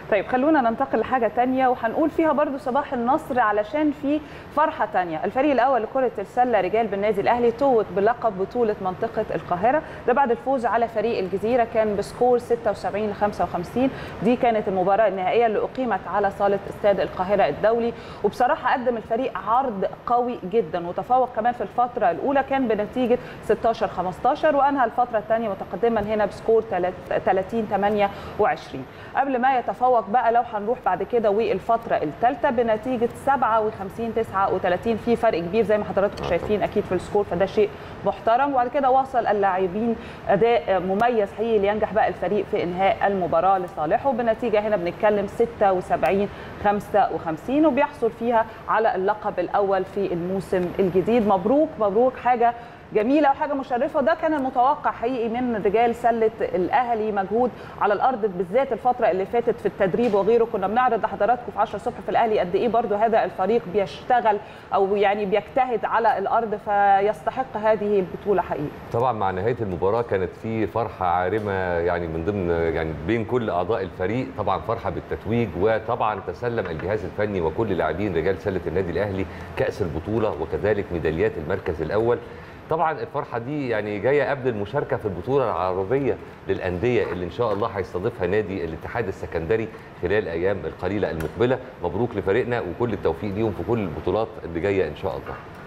طيب خلونا ننتقل لحاجه تانية وهنقول فيها برضو صباح النصر علشان في فرحه تانية الفريق الاول لكره السله رجال بالنادي الاهلي توج بلقب بطوله منطقه القاهره ده بعد الفوز على فريق الجزيره كان بسكور 76 ل 55 دي كانت المباراه النهائيه اللي اقيمت على صاله استاد القاهره الدولي وبصراحه قدم الفريق عرض قوي جدا وتفوق كمان في الفتره الاولى كان بنتيجه 16 15 وانهى الفتره الثانيه متقدما هنا بسكور 30 28 قبل ما يتفوق بقى لو هنروح بعد كده والفتره الثالثه بنتيجه 57 39 في فرق كبير زي ما حضراتكم شايفين اكيد في السكور فده شيء محترم وبعد كده وصل اللاعبين اداء مميز حقيقي لينجح بقى الفريق في انهاء المباراه لصالحه بنتيجه هنا بنتكلم 76 55 وبيحصل فيها على اللقب الاول في الموسم الجديد مبروك مبروك حاجه جميله وحاجه مشرفه وده كان المتوقع حقيقي من رجال سله الاهلي مجهود على الارض بالذات الفتره اللي فاتت في التدريب وغيره كنا بنعرض لحضراتكم في 10 الصبح في الاهلي قد ايه برضو هذا الفريق بيشتغل او يعني بيجتهد على الارض فيستحق هذه البطوله حقيقي طبعا مع نهايه المباراه كانت في فرحه عارمه يعني من ضمن يعني بين كل اعضاء الفريق طبعا فرحه بالتتويج وطبعا تسلم الجهاز الفني وكل لاعبين رجال سله النادي الاهلي كاس البطوله وكذلك ميداليات المركز الاول طبعا الفرحه دي يعني جايه قبل المشاركه في البطوله العربيه للانديه اللي ان شاء الله هيستضيفها نادي الاتحاد السكندري خلال الايام القليله المقبله مبروك لفريقنا وكل التوفيق ليهم في كل البطولات اللي جايه ان شاء الله